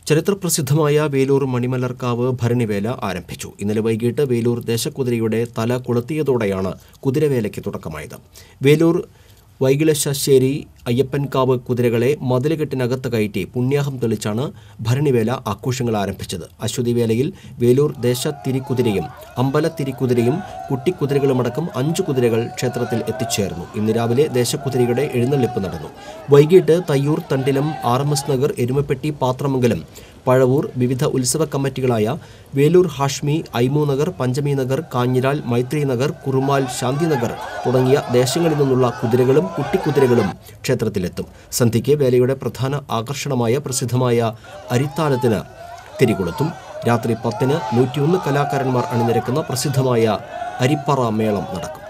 ചരിത്രപ്രസിദ്ധമായ വേലൂർ മണിമലർക്കാവ് ഭരണിവേല ആരംഭിച്ചു ഇന്നലെ വൈകിട്ട് വേലൂർ ദേശക്കുതിരയുടെ തല കൊളുത്തിയതോടെയാണ് കുതിരവേലയ്ക്ക് തുടക്കമായത് വേലൂർ വൈകിളശ്ശേരി അയ്യപ്പൻകാവ് കുതിരകളെ മതിലുകെട്ടിനകത്ത് കയറ്റി പുണ്യാഹം തെളിച്ചാണ് ഭരണിവേല ആഘോഷങ്ങൾ ആരംഭിച്ചത് അശ്വതിവേലയിൽ വേലൂർ ദേശത്തിരിക്കുതിരയും അമ്പലത്തിരിക്കുതിരയും കുട്ടിക്കുതിരകളുമടക്കം അഞ്ചു കുതിരകൾ ക്ഷേത്രത്തിൽ എത്തിച്ചേർന്നു ഇന്ന് രാവിലെ ദേശക്കുതിരയുടെ എഴുന്നള്ളിപ്പ് നടന്നു വൈകിട്ട് Thayyur Thandilam R M S Nagar Erumapetty Pathramangalam Pazhavoor വിവിധ ഉത്സവ കമ്മിറ്റികളായ വേലൂർ ഹാഷ്മി ഐമു നഗർ പഞ്ചമി നഗർ കാഞ്ഞിരാൽ മൈത്രി നഗർ കുറുമാൽ ശാന്തിനഗർ തുടങ്ങിയ ദേശങ്ങളിൽ നിന്നുള്ള കുതിരകളും കുട്ടിക്കുതിരകളും ക്ഷേത്രത്തിലെത്തും സന്ധ്യയ്ക്ക് വേലയുടെ പ്രധാന ആകർഷണമായ പ്രസിദ്ധമായ അരിത്താലത്തിന് തിരികൊളുത്തും രാത്രി പത്തിന് നൂറ്റിയൊന്ന് കലാകാരന്മാർ അണിനിരക്കുന്ന പ്രസിദ്ധമായ അരിപ്പറ മേളം നടക്കും